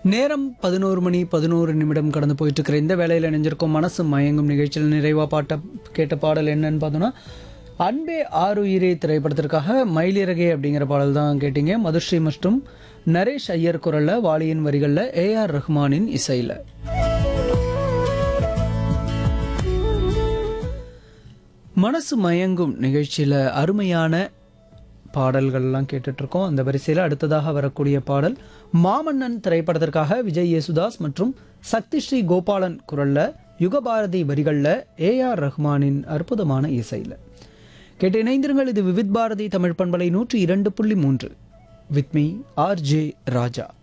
நேரம் பதினோரு மணி பதினோரு நிமிடம் கடந்து போயிட்டு இருக்கிற இந்த வேலையில் இணைஞ்சிருக்கோம் மனசு மயங்கும் நிகழ்ச்சியில் நிறைவா பாட்ட கேட்ட பாடல் என்னன்னு பார்த்தோன்னா அன்பே ஆறுயிரே திரைப்படத்திற்காக மயிலிறகே அப்படிங்கிற பாடல் தான் கேட்டீங்க மதுஸ்ரீ மற்றும் நரேஷ் ஐயர் குரல்ல வாலியின் வரிகளில் ஏஆர் ரஹ்மானின் இசையில் மனசு மயங்கும் நிகழ்ச்சியில் அருமையான பாடல்கள்லாம் கேட்டுட்டு இருக்கோம் அந்த வரிசையில் அடுத்ததாக வரக்கூடிய பாடல் மாமன்னன் திரைப்படத்திற்காக விஜய் யேசுதாஸ் மற்றும் சக்தி ஸ்ரீ கோபாலன் குரல்ல யுகபாரதி வரிகளில் ஏஆர் ரஹ்மானின் அற்புதமான இசையில் கேட்டு இணைந்திருங்கள் இது விவித் பாரதி தமிழ் பண்பலை நூற்றி இரண்டு புள்ளி மூன்று with me RJ Raja Raja